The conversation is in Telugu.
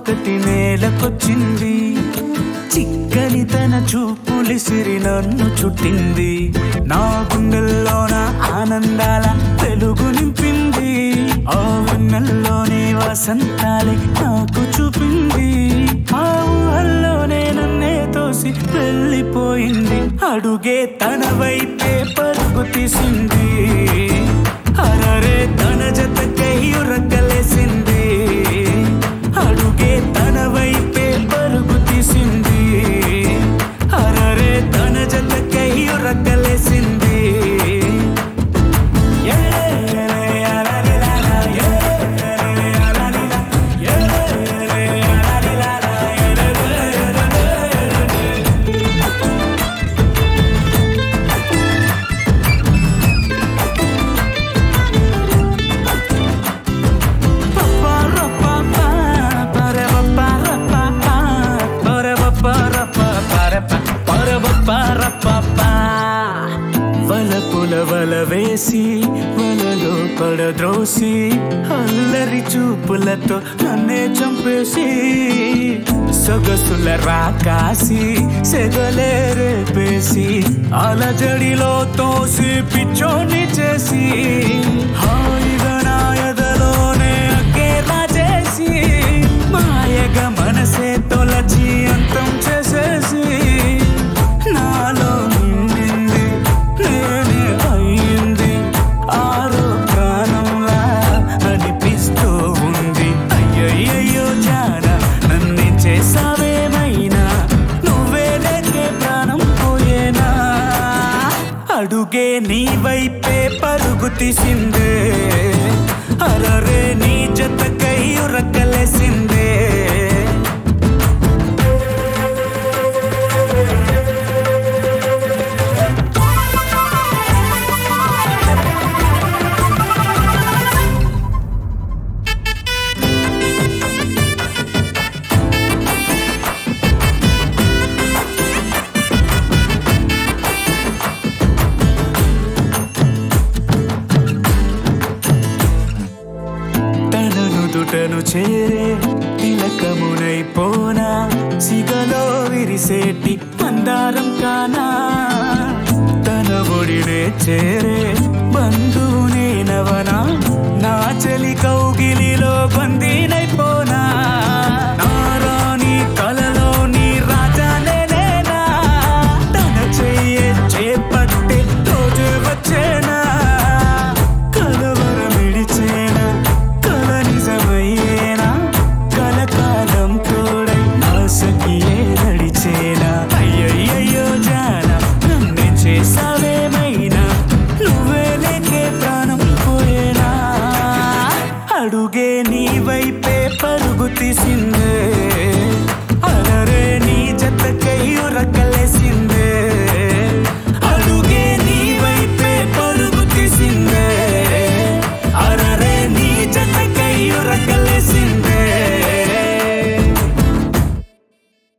ఒకటి నేలకొచ్చింది చిక్కని తన చూపులిసిరి నన్ను చుట్టింది నా గుండెల్లోన ఆనందాల వెలుగు నింపింది ఆ వెన్నెల్లోనే వసంతాలే నాకు చూపింది ఆ ఊహల్లోనే నన్నే తోసి వెళ్ళిపోయింది అడుగే తన వైపే పరుగు తీసింది అరరే తన జతకై ఉరకలేసింది అడుగే తన వైపే పరుగు తీసింది అరరే తన జతకై ఉరకలేసింది వలపుల వల వేసి వలలో పడద్రోసి అల్లరి చూపులతో నన్నే చంపేసి సొగసుల రాకాసి సెగలే రేపేసి అలజడిలో తోసి పిచ్చోని చేసి హాయిగా నా ఎదలోనే అక్కేలా చేసి మాయగా మనసే తొలచి అంతం చేసేసి నాలో నిండింది నేనే అయింది ఆరో ప్రాణంలా అనిపిస్తూ ఉంది అయ్యయ్యో జాన నన్ను చేసావేమైనా నువ్వే లేకే ప్రాణం పోయేనా అడుగే నీ వైపే పరుగు తీసిందే అరరే నీ జతకై ఉరకలేసిందే తనను దుటను చేరే తిలకమునైపోనా సిగలో విరిసేటి మందారం కానా తన ఒడినే చేరే బంధు